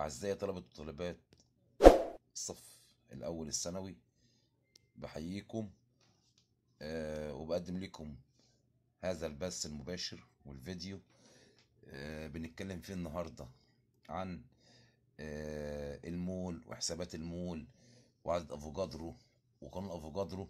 أعزائي طلبة وطالبات الصف الأول الثانوي بحييكم آه وبقدم لكم هذا البث المباشر والفيديو آه بنتكلم فيه النهاردة عن آه المول وحسابات المول وعدد أفوجادرو وقانون أفوجادرو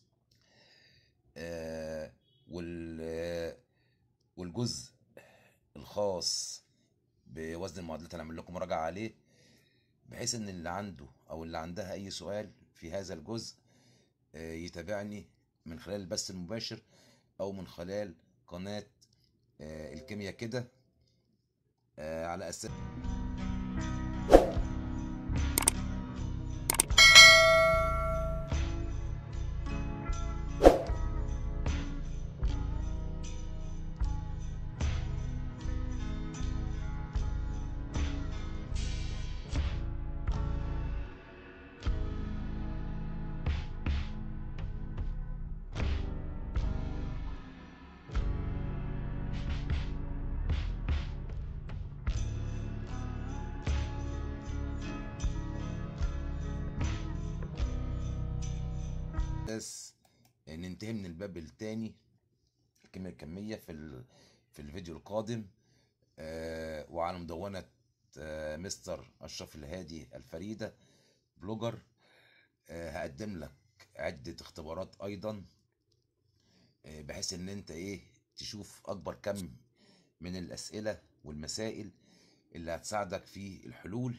آه وال آه، والجزء الخاص بوزن المعادلات هنعمل لكم مراجعة عليه بحيث ان اللي عنده او اللي عندها اي سؤال في هذا الجزء آه، يتابعني من خلال البث المباشر او من خلال قناة آه، الكيمياء كده آه، على اساس اساس ننتهي من الباب الثاني الكيمياء الكمية في ال... في الفيديو القادم آه وعلى مدونة آه مستر أشرف الهادي الفريدة بلوجر آه هقدم لك عدة اختبارات أيضا آه بحيث إن أنت إيه تشوف أكبر كم من الأسئلة والمسائل اللي هتساعدك في الحلول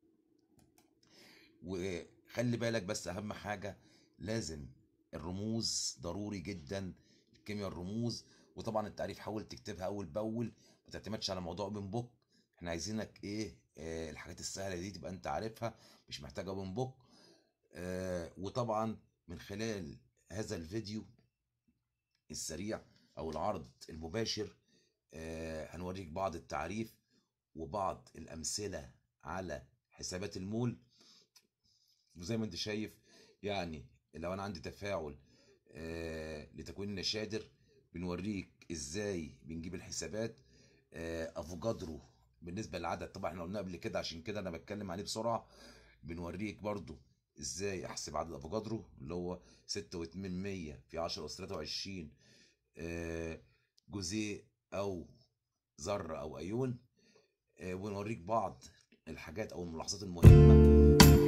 وخلي بالك بس أهم حاجة لازم الرموز ضروري جدا الكيمياء الرموز وطبعا التعريف حاول تكتبها اول باول ما تعتمدش على موضوع اوبن بوك احنا عايزينك ايه آه الحاجات السهله دي تبقى انت عارفها مش محتاجه اوبن بوك آه وطبعا من خلال هذا الفيديو السريع او العرض المباشر آه هنوريك بعض التعريف وبعض الامثله على حسابات المول وزي ما انت شايف يعني لو انا عندي تفاعل آه لتكوين النشادر بنوريك ازاي بنجيب الحسابات آه افوجادرو بالنسبه للعدد طبعا احنا قلنا قبل كده عشان كده انا بتكلم عليه بسرعه بنوريك برضو ازاي احسب عدد افوجادرو اللي هو 6 و8 في 10 اس 23 آه جزيء او ذره او ايون آه ونوريك بعض الحاجات او الملاحظات المهمه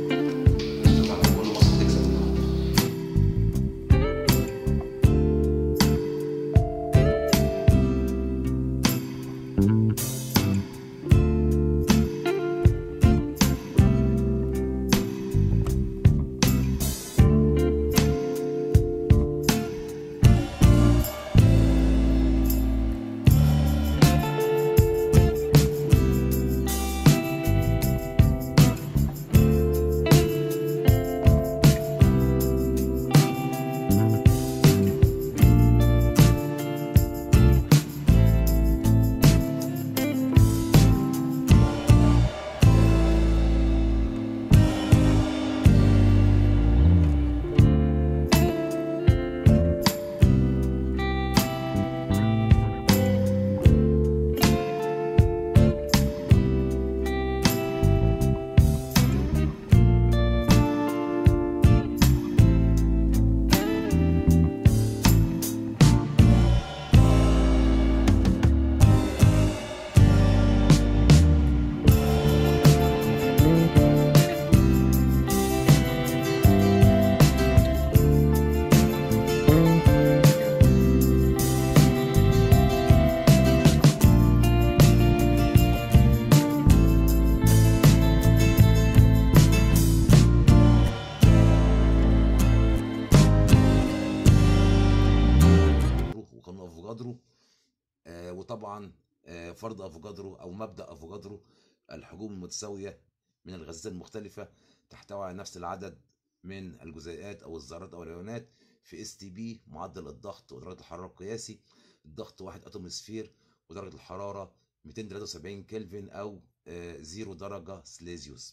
وقانون افوجادرو آه وطبعا آه فرض افوجادرو او مبدا افوجادرو الحجوم المتساويه من الغازات المختلفه تحتوي على نفس العدد من الجزيئات او الذرات او الايونات في اس تي بي معدل الضغط ودرجه الحراره القياسي الضغط 1 اتموسفير ودرجه الحراره 273 كلفن او آه زيرو درجه سليزيوس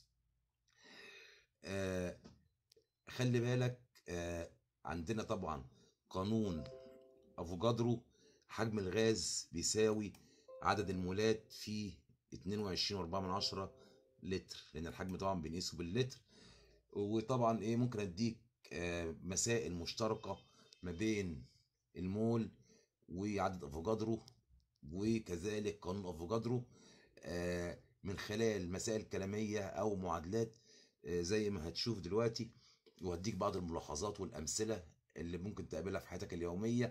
آه خلي بالك آه عندنا طبعا قانون افوجادرو حجم الغاز بيساوي عدد المولات في 22.4 من عشرة لتر لان الحجم طبعا بنقيسه باللتر وطبعا ايه ممكن اديك آه، مسائل مشتركه ما بين المول وعدد افوكادرو وكذلك قانون افوكادرو آه، من خلال مسائل كلاميه او معادلات آه، زي ما هتشوف دلوقتي وهديك بعض الملاحظات والامثله اللي ممكن تقابلها في حياتك اليوميه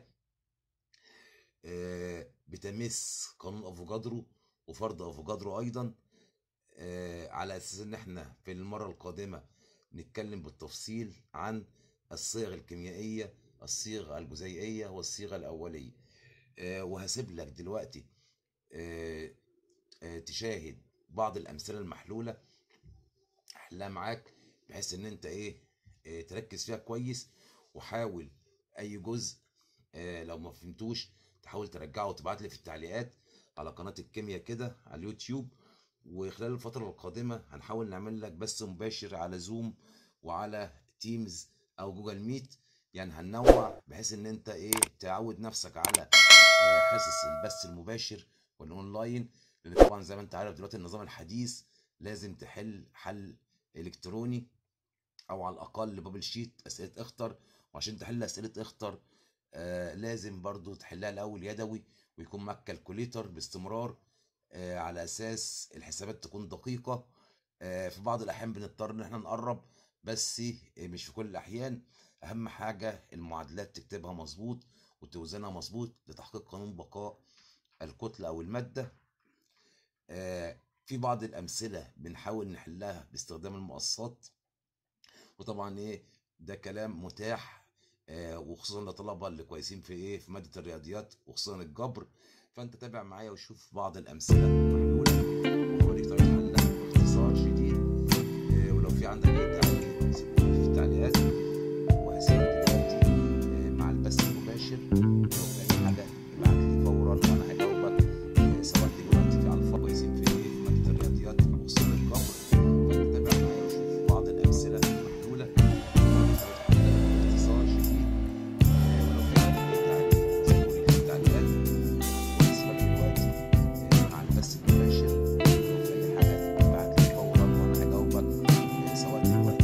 آه، بتمس قانون افوكادرو وفرض افوكادرو ايضا آه، على اساس ان احنا في المره القادمه نتكلم بالتفصيل عن الصيغ الكيميائيه الصيغه الجزيئيه والصيغه الاوليه آه، وهسيب لك دلوقتي آه، آه، تشاهد بعض الامثله المحلوله احلها معاك بحيث ان انت ايه آه، تركز فيها كويس وحاول اي جزء آه، لو ما فهمتوش تحاول ترجعه وتبعت لي في التعليقات على قناة الكيمياء كده على اليوتيوب وخلال الفترة القادمة هنحاول نعمل لك بث مباشر على زوم وعلى تيمز او جوجل ميت يعني هننوع بحيث ان انت ايه تعود نفسك على آه، حصص البث المباشر والاونلاين لان طبعا زي ما انت عارف دلوقتي النظام الحديث لازم تحل حل الكتروني او على الاقل بابل شيت اسئله اختر وعشان تحل اسئله اختر آه لازم برضو تحلها الاول يدوي ويكون معاك كالكوليتر باستمرار آه على اساس الحسابات تكون دقيقه آه في بعض الاحيان بنضطر ان احنا نقرب بس آه، مش في كل الاحيان اهم حاجه المعادلات تكتبها مظبوط وتوزنها مظبوط لتحقيق قانون بقاء الكتله او الماده آه في بعض الامثله بنحاول نحلها باستخدام المقصات وطبعا ايه ده كلام متاح آه وخصوصا للطلبه اللي كويسين في ايه في ماده الرياضيات وخصوصا الجبر فانت تابع معايا وشوف بعض الامثله المحلوله وهوريك طريقه حلها باختصار شديد آه ولو في عندك اي تعليق سيبه لي في التعليقات وهسيبك دلوقتي آه مع البث المباشر لو في اي حاجه ابعت لي فورا وانا هجاوبك آه سواء دلوقتي في الفا كويسين في ايه في ماده الرياضيات وخصوصا الجبر فانت تابع معايا وشوف بعض الامثله المحلوله باختصار شديد آه، ولو في عندك اي تعليق سيبه لي في التعليقات وهسيبك دلوقتي آه، مع البث المباشر لو في اي حاجه ابعت لي فورا وانا هجاوبك آه، سواء دلوقتي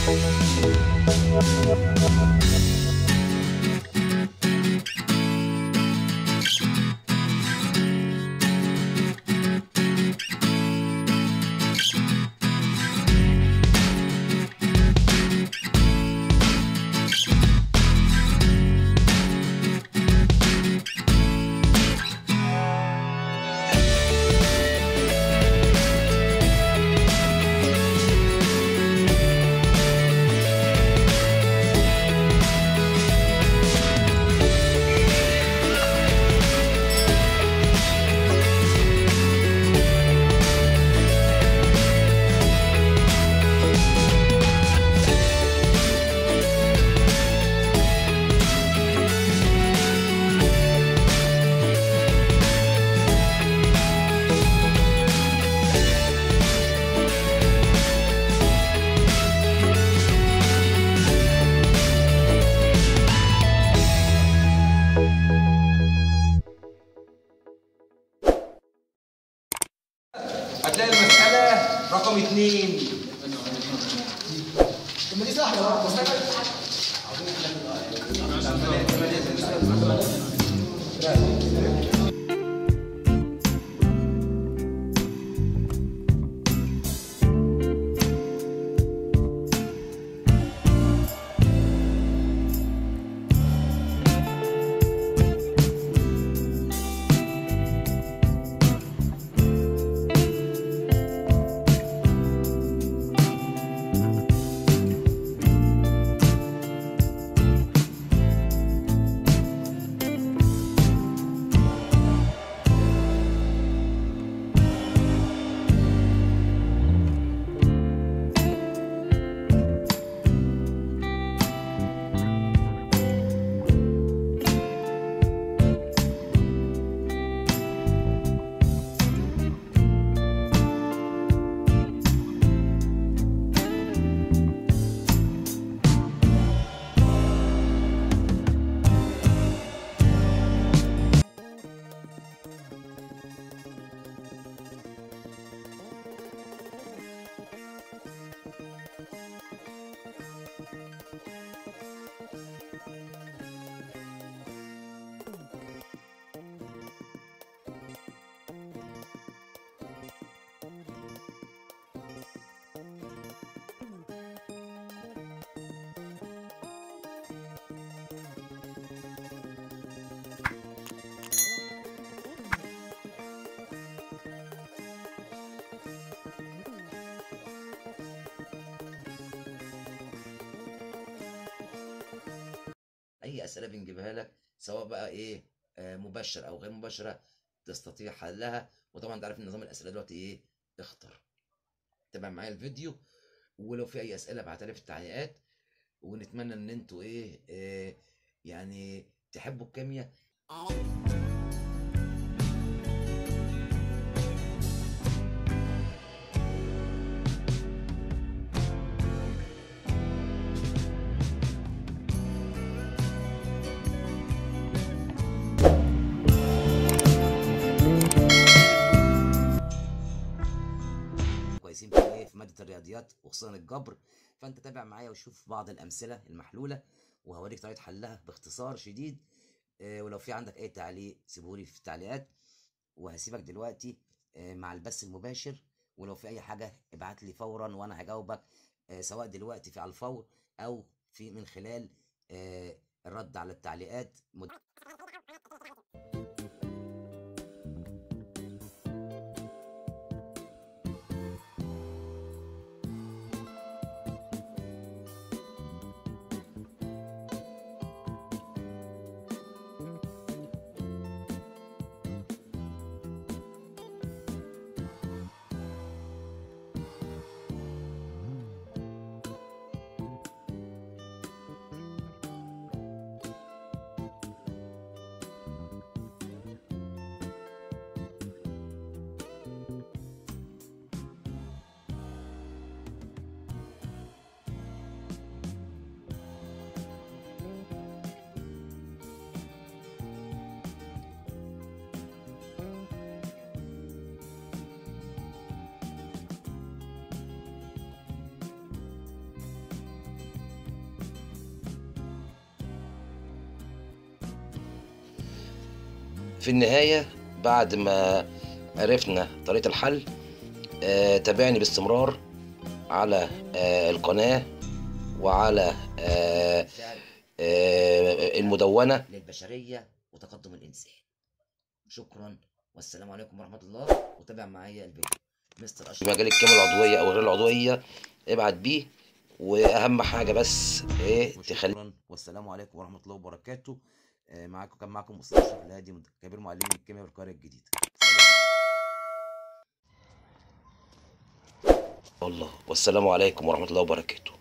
هتلاقي المسألة رقم اتنين طب ما دي سهله برضه اي اسئله بنجيبها لك سواء بقى ايه آه، مباشره او غير مباشره تستطيع حلها وطبعا انت عارف ان نظام الاسئله دلوقتي ايه اختر تابع معايا الفيديو ولو في اي اسئله ابعتها لي في التعليقات ونتمنى ان انتوا ايه آه، يعني تحبوا الكيمياء كويسين في ايه في ماده الرياضيات وخصوصا الجبر فانت تابع معايا وشوف بعض الامثله المحلوله وهوريك طريقه حلها باختصار شديد آه، ولو في عندك اي تعليق سيبهولي في التعليقات وهسيبك دلوقتي آه، مع البث المباشر ولو في اي حاجه ابعت لي فورا وانا هجاوبك آه، سواء دلوقتي في على الفور او في من خلال آه، الرد على التعليقات مد- في النهاية بعد ما عرفنا طريقة الحل آه تابعني باستمرار على آه القناة وعلى آه آه المدونة للبشرية وتقدم الإنسان شكرا والسلام عليكم ورحمة الله وتابع معايا الفيديو مستر أشرف مجال الكيمياء العضوية أو غير العضوية ابعت بيه وأهم حاجة بس إيه تخلي والسلام عليكم ورحمة الله وبركاته آه، معاكم كان معاكم أستاذ أشرف الهادي كبير معلمين الكيمياء بالقرية الجديدة الله والسلام عليكم ورحمة الله وبركاته